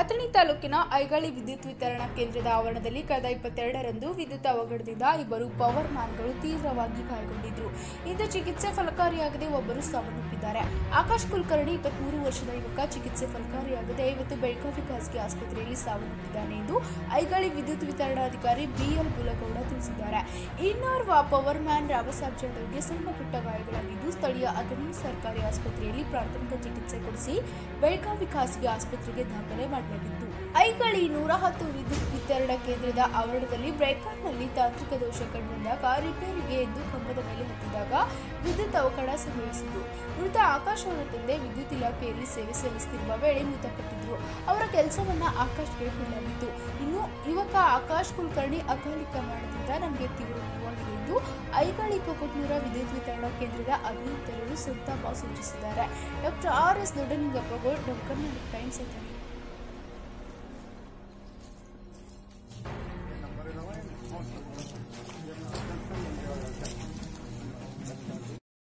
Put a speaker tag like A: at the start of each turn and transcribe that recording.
A: ಅಥಣಿ ತಾಲೂಕಿನ ಐಗಾಳಿ ವಿದ್ಯುತ್ ವಿತರಣಾ ಕೇಂದ್ರದ ಆವರಣದಲ್ಲಿ ಕಳೆದ ಇಪ್ಪತ್ತೆರಡರಂದು ವಿದ್ಯುತ್ ಅವಘಡದಿಂದ ಇಬ್ಬರು ಪವರ್ ಮ್ಯಾನ್ಗಳು ತೀವ್ರವಾಗಿ ಗಾಯಗೊಂಡಿದ್ರು ಇಂದು ಚಿಕಿತ್ಸೆ ಫಲಕಾರಿಯಾಗದೆ ಒಬ್ಬರು ಸಾವನ್ನಪ್ಪಿದ್ದಾರೆ ಆಕಾಶ್ ಕುಲಕರ್ಣಿ ಇಪ್ಪತ್ಮೂರು ವರ್ಷದ ಯುವಕ ಚಿಕಿತ್ಸೆ ಫಲಕಾರಿಯಾಗದೆ ಇವತ್ತು ಬೆಳಗಾವಿ ಖಾಸಗಿ ಆಸ್ಪತ್ರೆಯಲ್ಲಿ ಸಾವನ್ನಪ್ಪಿದ್ದಾನೆ ಎಂದು ಐಗಾಳಿ ವಿದ್ಯುತ್ ವಿತರಣಾಧಿಕಾರಿ ಬಿಎಲ್ ಬುಲಗೌಡ ತಿಳಿಸಿದ್ದಾರೆ ಇನ್ನೋರ್ವ ಪವರ್ ಮ್ಯಾನ್ ರಾಮಸಾಬ್ ಜಾಧವ್ಗೆ ಸಣ್ಣ ಪುಟ್ಟ ಗಾಯಗಳಾಗಿದ್ದು ಸ್ಥಳೀಯ ಅಥಣಿ ಸರ್ಕಾರಿ ಆಸ್ಪತ್ರೆಯಲ್ಲಿ ಪ್ರಾಥಮಿಕ ಚಿಕಿತ್ಸೆ ಕೊಡಿಸಿ ಬೆಳಗಾವಿ ಖಾಸಗಿ ಆಸ್ಪತ್ರೆಗೆ ದಾಖಲೆ ಮಾಡಲಾಗಿತ್ತು ಐಗಳಿ ನೂರ ಹತ್ತು ವಿದ್ಯುತ್ ವಿತರಣಾ ಕೇಂದ್ರದ ಆವರಣದಲ್ಲಿ ಬ್ರೇಕರ್ನಲ್ಲಿ ತಾಂತ್ರಿಕ ದೋಷ ಕಂಡುಬಂದಾಗ ರಿಪೇರಿಗೆ ಎದ್ದು ಕಂಬದ ಮೇಲೆ ಹತ್ತಿದಾಗ ವಿದ್ಯುತ್ ಅವಘಡ ಸಂಭವಿಸಿತು ಮೃತ ಆಕಾಶ್ ಅವರ ತಂದೆ ವಿದ್ಯುತ್ ಇಲಾಖೆಯಲ್ಲಿ ಸೇವೆ ಸಲ್ಲಿಸುತ್ತಿರುವ ವೇಳೆ ಮೃತಪಟ್ಟಿದ್ರು ಅವರ ಕೆಲಸವನ್ನ ಆಕಾಶ್ಗೆ ಕೊಡಲಾಗಿತ್ತು ಇನ್ನು ಯುವಕ ಆಕಾಶ್ ಕುಲಕರ್ಣಿ ಅಕಾಲಿಕ ಮರಣದಿಂದ ನಮಗೆ ತೀವ್ರ ನೋವಾಗಿದೆ ಎಂದು ಐಗಾಳಿ ಕೊಕಟ್ನೂರ ವಿದ್ಯುತ್ ವಿತರಣಾ ಕೇಂದ್ರದ ಅಭಿಯಂತರರು ಸಂತಾಪ ಸೂಚಿಸಿದ್ದಾರೆ doctor R S Doddalingappa Goud ನಮ್ಮ ಕರ್ನಾಟಕ ಟೈಮ್ಸ್ ಅಥಣಿ